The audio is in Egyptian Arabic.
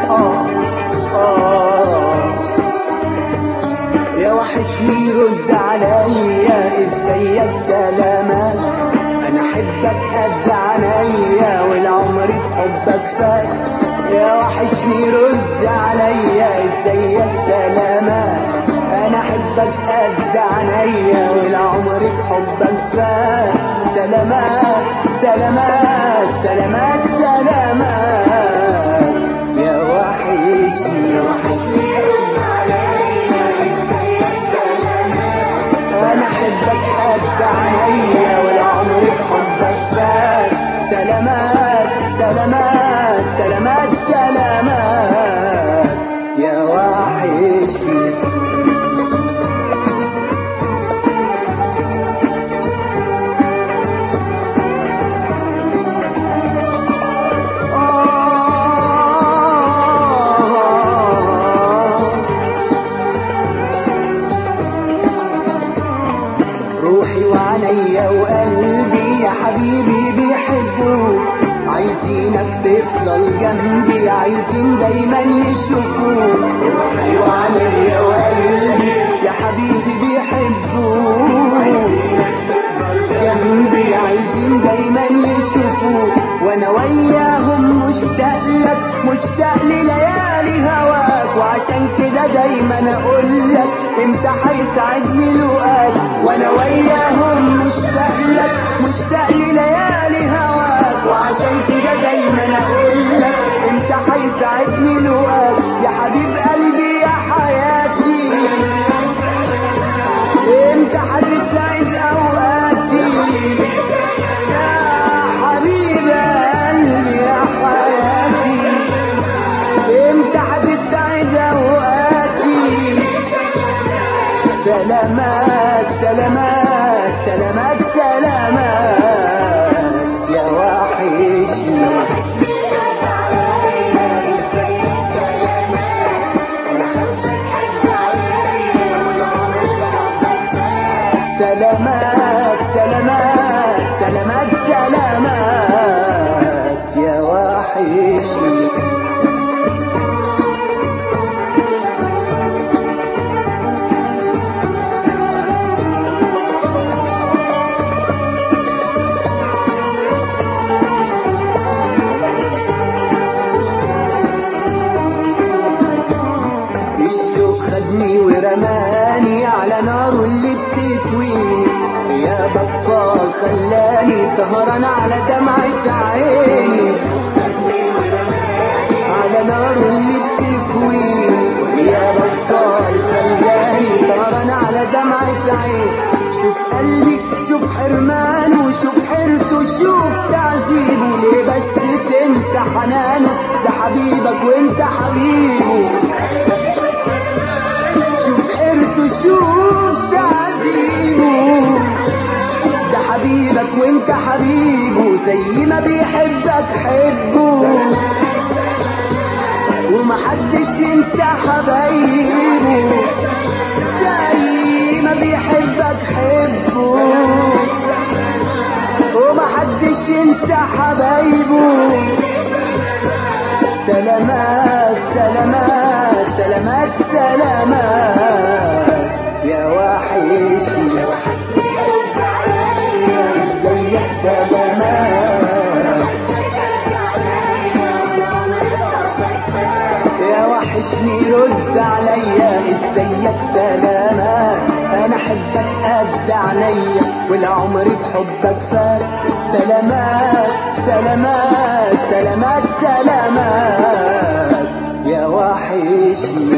آه آه يا وحشني رد عليا ازيك سلامات انا احبك قد عينيا والعمر في حبك فات يا وحشني رد عليا ازيك سلامات انا احبك قد عينيا والعمر في حبك فات سلامات سلامات سلامات سلامات يا وحشني يا وحشني رد انا احبك قد عينيا والعمر بحبك فات سلامات سلامات سلامات سلامات يا وحشني آه روحي وعليا وقلبي يا حبيبي بيحبوك عايزينك تفضل جنبي عايزين دايما يشوفوك روحي وعليا وقلبي يا حبيبي بيحبوك عايزينك تفضل جنبي عايزين دايما يشوفوك وانا وياهم مشتاق لك مشتاق لليالي هواك وعشان كده دايما اقول لك امتى هيسعدني لقاك وانا وياهم مشتاق لك مشتاق لليالي هواك وعشان كده دايما اقول لك امتى هيسعدني لقاك يا حبيب قلبي يا حياتي امتى هتسعد اوقاتي يا حبيب قلبي يا حياتي امتى هتسعد اوقاتي سلامات سلامات سلامات سلامات يا وحشني سلامات سلامات سلامات سلامات يا وحشني الشوق خدني ورماني على ناره اللي بتكويني يا بطال خلاني سهران على دمعة عيني على ناره اللي بتكويني يا بطال خلاني سهران على دمعة عيني شوف قلبي شوف حرمانه شوف حيرته شوف تعذيبه ليه بس تنسى حنانه ده حبيبك وانت حبيبه شوف حيرته شوف تعذيبه ده حبيبك وانت حبيبه زي ما بيحبك حبه ومحدش ينسى حبايبه زي ما بيحبك حبه ومحدش ينسى حبايبه سلامات سلامات سلامات سلامات يا وحشني ازيك سلامات يا وحشني رد عليا ازيك سلامات انا احبك قد عينيا والعمر بحبك فات سلامات سلامات سلامات سلامات يا وحشني